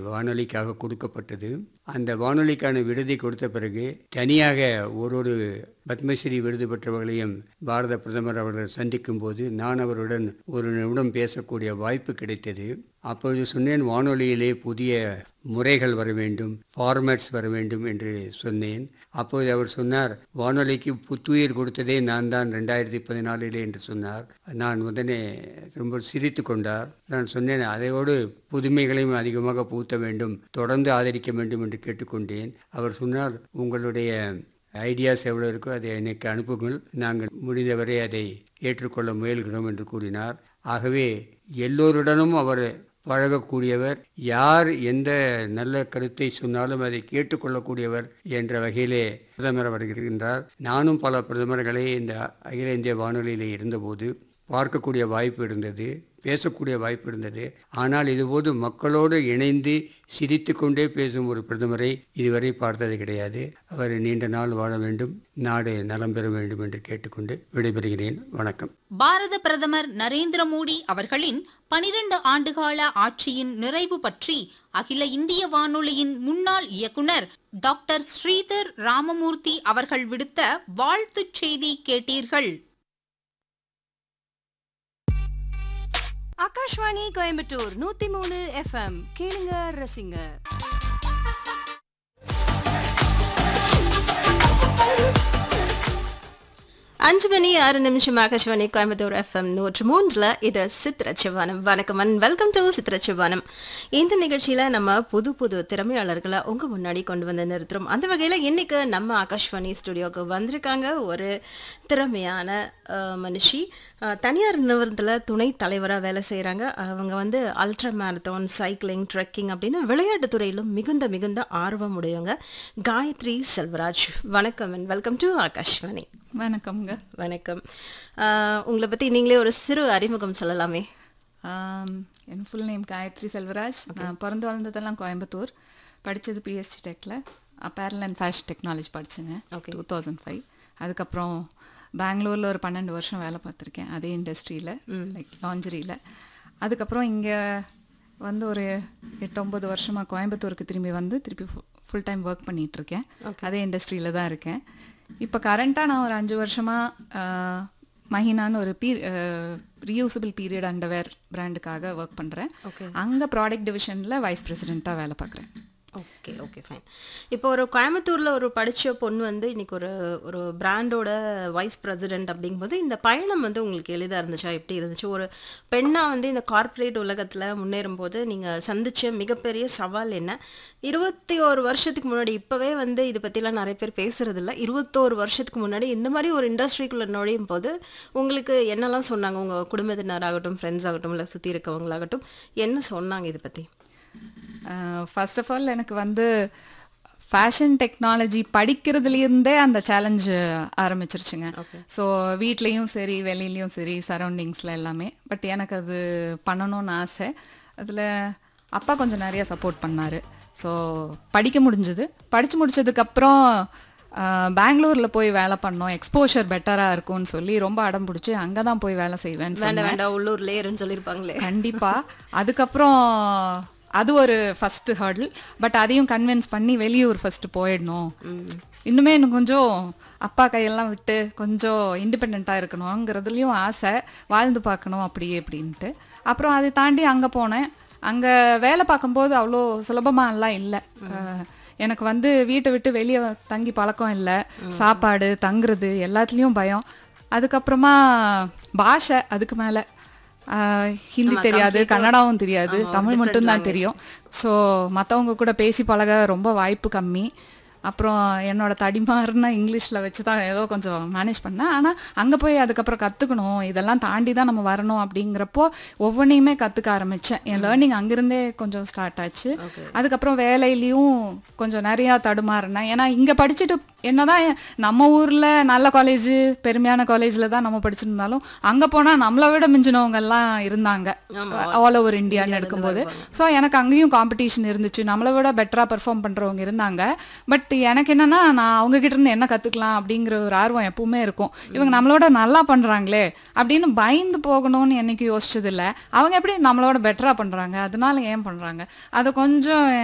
வானொலிக்காக கொடுக்கப்பட்டது அந்த வானொலிக்கான விருதை கொடுத்த பிறகு தனியாக ஒரு ஒரு பத்மஸ்ரீ விருது பெற்றவர்களையும் பாரத பிரதமர் அவர்கள் சந்திக்கும் போது நான் அவருடன் ஒரு நிமிடம் பேசக்கூடிய வாய்ப்பு கிடைத்தது அப்பொழுது சொன்னேன் வானொலியிலே புதிய முறைகள் வர வேண்டும் ஃபார்மேட்ஸ் வர வேண்டும் என்று சொன்னேன் அப்போது அவர் சொன்னார் வானொலிக்கு புத்துயிர் கொடுத்ததே நான் தான் ரெண்டாயிரத்தி பதினாலிலே என்று சொன்னார் நான் உடனே ரொம்ப சிரித்து கொண்டார் நான் சொன்னேன் அதையோடு புதுமைகளையும் அதிகமாக பூத்த வேண்டும் தொடர்ந்து ஆதரிக்க வேண்டும் என்று கேட்டுக்கொண்டேன் அவர் சொன்னார் உங்களுடைய ஐடியாஸ் எவ்வளோ இருக்கோ அதை எனக்கு அனுப்புங்கள் நாங்கள் முடிந்தவரை அதை ஏற்றுக்கொள்ள முயல்கிறோம் என்று கூறினார் ஆகவே எல்லோருடனும் அவர் பழகக்கூடியவர் யார் எந்த நல்ல கருத்தை சொன்னாலும் அதை கேட்டுக்கொள்ளக்கூடியவர் என்ற வகையிலே பிரதமர் அவர் இருக்கின்றார் நானும் பல பிரதமர்களை இந்த அகில இந்திய வானொலியில் இருந்தபோது பார்க்கக்கூடிய வாய்ப்பு இருந்தது பேசக்கூடிய வாய்ப்பு இருந்தது ஆனால் இதுபோது மக்களோடு இணைந்து சிரித்து கொண்டே பேசும் ஒரு பிரதமரை இதுவரை பார்த்தது கிடையாது அவர் நீண்ட நாள் வாழ வேண்டும் நாடு நலம் பெற வேண்டும் என்று கேட்டுக்கொண்டு விடைபெறுகிறேன் வணக்கம் பாரத பிரதமர் நரேந்திர மோடி அவர்களின் பனிரெண்டு ஆண்டுகால ஆட்சியின் நிறைவு பற்றி அகில இந்திய வானொலியின் முன்னாள் இயக்குனர் டாக்டர் ஸ்ரீதர் ராமமூர்த்தி அவர்கள் விடுத்த வாழ்த்துச் செய்தி கேட்டீர்கள் ஆகாஷ்வாணி கோயம்புத்தூர் நூத்தி மூணு எஃப்எம் கேளுங்க ரசிங்க அஞ்சு மணி ஆறு நிமிஷம் ஆகாஷ்வாணி கோயம்புத்தூர் எஃப்எம் நூற்று மூன்றில் இது சித்திரச்சிவானம் வணக்கம் அண்ட் வெல்கம் டு சித்திரச்சிவானம் இந்த நிகழ்ச்சியில் நம்ம புது புது திறமையாளர்களை உங்கள் முன்னாடி கொண்டு வந்து நிறுத்துறோம் அந்த வகையில் இன்னைக்கு நம்ம ஆகாஷ்வாணி ஸ்டுடியோவுக்கு வந்திருக்காங்க ஒரு திறமையான அஹ், மனுஷி அஹ், தனியார் நிறுவனத்தில் துணை தலைவராக வேலை செய்கிறாங்க அவங்க வந்து அல்ட்ரா மேரத்தான் சைக்கிளிங் ட்ரெக்கிங் அப்படின்னு விளையாட்டு துறையிலும் மிகுந்த மிகுந்த ஆர்வம் உடையவங்க காயத்ரி செல்வராஜ் வணக்கம் அண்ட் வெல்கம் டு ஆகாஷ்வாணி வணக்கம்ங்க வணக்கம் ஆஹ் உங்களை பற்றி நீங்களே ஒரு சிறு அறிமுகம் சொல்லலாமே ஆம், என் ஃபுல் நேம் காயத்ரி செல்வராஜ் நான் பிறந்து வளர்ந்ததெல்லாம் கோயம்புத்தூர் படித்தது பிஎஸ்டி டெக்கில் அப்பேரல் அண்ட் ஃபேஷன் டெக்னாலஜி படித்தேங்க Okay. டூ தௌசண்ட் ஃபைவ் அதுக்கப்புறம் பெங்களூரில் ஒரு பன்னெண்டு வருஷம் வேலை பார்த்துருக்கேன் அதே இண்டஸ்ட்ரியில் லைக் லாஞ்சரியில் அதுக்கப்புறம் இங்கே வந்து ஒரு எட்டு ஒம்பது வருஷமாக கோயம்புத்தூருக்கு திரும்பி வந்து திருப்பி ஃபுல் டைம் ஒர்க் பண்ணிகிட்ருக்கேன் அதே இண்டஸ்ட்ரியில் தான் இருக்கேன் இப்போ கரண்ட்டாக நான் ஒரு அஞ்சு வருஷமாக மஹினான்னு ஒரு பீ ரீயூசபிள் பீரியட் அண்டர்வேர் பிராண்டுக்காக ஒர்க் பண்ணுறேன் அங்கே ப்ராடக்ட் டிவிஷனில் வைஸ் பிரசிடெண்ட்டாக வேலை பார்க்குறேன் ஓகே ஓகே ஃபைன் இப்போ ஒரு கோயம்புத்தூரில் ஒரு படித்த பொண்ணு வந்து இன்னைக்கு ஒரு ஒரு பிராண்டோட வைஸ் பிரசிடென்ட் அப்படிங்கும்போது இந்த பயணம் வந்து உங்களுக்கு எளிதாக இருந்துச்சா எப்படி இருந்துச்சு ஒரு பெண்ணாக வந்து இந்த கார்ப்பரேட் உலகத்தில் முன்னேறும் போது நீங்கள் சந்திச்ச மிகப்பெரிய சவால் என்ன இருபத்தி ஒரு வருஷத்துக்கு முன்னாடி இப்போவே வந்து இதை பற்றிலாம் நிறைய பேர் பேசுறது இல்ல இருபத்தோரு வருஷத்துக்கு முன்னாடி இந்த மாதிரி ஒரு இண்டஸ்ட்ரிக்குள்ளே நுழையும் போது உங்களுக்கு என்னெல்லாம் சொன்னாங்க உங்கள் குடும்பத்தினராகட்டும் ஃப்ரெண்ட்ஸ் ஆகட்டும் இல்லை சுற்றி இருக்கவங்களாகட்டும் என்ன சொன்னாங்க இதை பற்றி ஃபர்ஸ்ட் ஆஃப் ஆல் எனக்கு வந்து ஃபேஷன் டெக்னாலஜி படிக்கிறதுலேருந்தே அந்த சேலஞ்சு ஆரம்பிச்சிருச்சுங்க ஸோ வீட்லேயும் சரி வெளியிலையும் சரி சரௌண்டிங்ஸில் எல்லாமே பட் எனக்கு அது பண்ணணும்னு ஆசை அதில் அப்பா கொஞ்சம் நிறைய சப்போர்ட் பண்ணார் ஸோ படிக்க முடிஞ்சுது படித்து முடிச்சதுக்கப்புறம் பெங்களூரில் போய் வேலை பண்ணோம் எக்ஸ்போஷர் பெட்டராக இருக்கும்னு சொல்லி ரொம்ப அடம் பிடிச்சி அங்கே தான் போய் வேலை செய்வேன்னு சொன்னேன் வேண்டாம் வேண்டாம் உள்ளூர்லேயே இருன்னு சொல்லியிருப்பாங்களே கண்டிப்பா அதுக்கப்புறம் அது ஒரு ஃபர்ஸ்ட் ஹர்டில் பட் அதையும் கன்வின்ஸ் பண்ணி வெளியூர் ஃபர்ஸ்ட் போயிடணும் இன்னுமே இன்னும் கொஞ்சம் அப்பா கையெல்லாம் விட்டு கொஞ்சம் இண்டிபெண்ட்டாக இருக்கணுங்கிறதுலையும் ஆசை வாழ்ந்து பார்க்கணும் அப்படியே அப்படின்ட்டு அப்புறம் அதை தாண்டி அங்கே போனேன் அங்கே வேலை பார்க்கும்போது அவ்வளோ சுலபமாலாம் இல்லை எனக்கு வந்து வீட்டை விட்டு வெளியே தங்கி பழக்கம் இல்லை சாப்பாடு தங்குறது எல்லாத்துலேயும் பயம் அதுக்கப்புறமா பாஷை அதுக்கு மேலே ஹிந்தி தெரியாது கன்னடாவும் தெரியாது தமிழ் மட்டும்தான் தெரியும் ஸோ மற்றவங்க கூட பேசி பழக ரொம்ப வாய்ப்பு கம்மி அப்புறம் என்னோட தடிமாறுன இங்கிலீஷில் வச்சு தான் ஏதோ கொஞ்சம் மேனேஜ் பண்ணேன் ஆனால் அங்கே போய் அதுக்கப்புறம் கற்றுக்கணும் இதெல்லாம் தாண்டி தான் நம்ம வரணும் அப்படிங்கிறப்போ ஒவ்வொன்றையுமே கற்றுக்க ஆரம்பித்தேன் என் லேர்னிங் அங்கிருந்தே கொஞ்சம் ஸ்டார்ட் ஆச்சு அதுக்கப்புறம் வேலையிலையும் கொஞ்சம் நிறையா தடுமாறினேன் ஏன்னா இங்கே படிச்சுட்டு என்னதான் நம்ம ஊர்ல நல்ல காலேஜ் பெருமையான காலேஜ்ல தான் நம்ம படிச்சிருந்தாலும் அங்க போனா நம்மளை விட மிஞ்சினவங்க எல்லாம் இருந்தாங்க ஆல் ஓவர் இந்தியான்னு எடுக்கும்போது ஸோ எனக்கு அங்கேயும் காம்படிஷன் இருந்துச்சு நம்மளை விட பெட்டரா பெர்ஃபார்ம் பண்றவங்க இருந்தாங்க பட் எனக்கு என்னன்னா நான் அவங்க கிட்ட இருந்து என்ன கத்துக்கலாம் அப்படிங்கிற ஒரு ஆர்வம் எப்பவுமே இருக்கும் இவங்க நம்மளோட நல்லா பண்றாங்களே அப்படின்னு பயந்து போகணும்னு என்னைக்கு யோசிச்சது இல்ல அவங்க எப்படி நம்மளோட பெட்டரா பண்றாங்க அதனால ஏன் பண்றாங்க அதை கொஞ்சம்